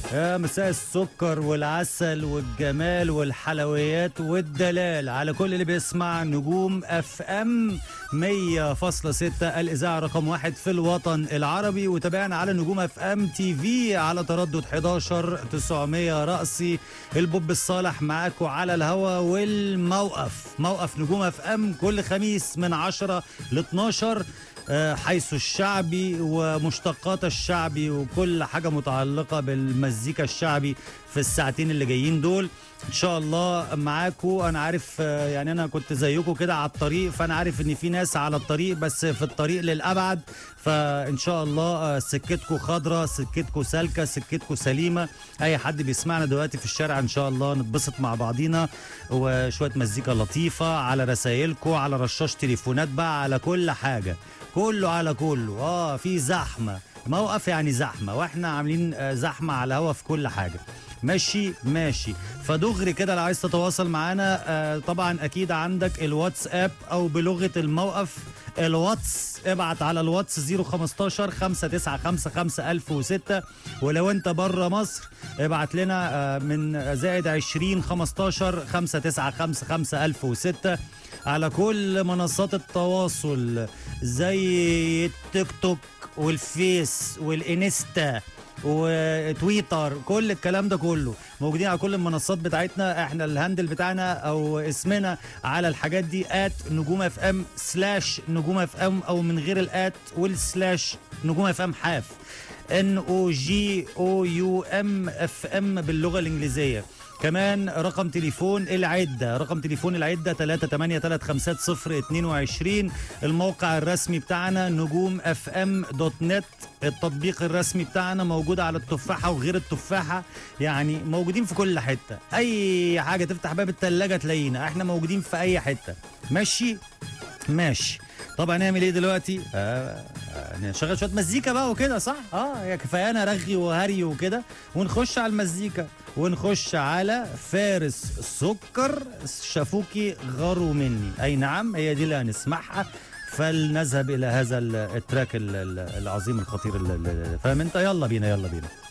يا مساء السكر والعسل والجمال والحلويات والدلال على كل اللي بيسمع نجوم اف ام 100.6 الاذاعه رقم واحد في الوطن العربي وتابعنا على نجوم اف ام تي في على تردد 11 900 رأسي البوب الصالح معاكم على الهوا والموقف موقف نجوم اف ام كل خميس من 10 ل 12 آه، حيث الشعبي ومشتقات الشعبي وكل حاجة متعلقة بالمزيكا الشعبي في الساعتين اللي جايين دول ان شاء الله معاكم انا عارف آه، يعني انا كنت زيكم كده على الطريق فانا عارف ان في ناس على الطريق بس في الطريق للابعد فان شاء الله آه، سكتكم خضرة سكتكم سالكة سكتكم سليمة اي حد بيسمعنا دلوقتي في الشارع ان شاء الله نتبسط مع بعضينا وشوية مزيكا لطيفة على رسايلكم على رشاش تليفونات بقى على كل حاجة كله على كله اه في زحمة موقف يعني زحمة واحنا عاملين آه، زحمة على الهوا في كل حاجة ماشي ماشي فدغري كده لو عايز تتواصل معانا آه طبعا اكيد عندك الواتساب او بلغه الموقف الواتس ابعت على الواتس 015 5955 1006 ولو انت بره مصر ابعت لنا آه من زائد 20 15 5955 1006 على كل منصات التواصل زي التيك توك والفيس والانستا وتويتر كل الكلام ده كله موجودين على كل المنصات بتاعتنا احنا الهاندل بتاعنا او اسمنا على الحاجات دي ات نجوم اف ام سلاش نجوم اف ام او من غير الات والسلاش نجوم اف ام حاف ان او جي او يو ام اف ام باللغه الانجليزيه كمان رقم تليفون العدة رقم تليفون العدة 3835022 الموقع الرسمي بتاعنا نجوم اف ام دوت نت التطبيق الرسمي بتاعنا موجود على التفاحة وغير التفاحة يعني موجودين في كل حتة أي حاجة تفتح باب التلاجة تلاقينا احنا موجودين في أي حتة ماشي ماشي طب هنعمل ايه دلوقتي؟ آه آه، نشغل شويه مزيكا بقى وكده صح؟ اه يا كفايانا رغي وهري وكده ونخش على المزيكا ونخش على فارس سكر شافوكي غاروا مني اي نعم هي دي اللي هنسمعها فلنذهب الى هذا ال- التراك ال- ال- العظيم الخطير ال- ال- فاهم انت يلا بينا يلا بينا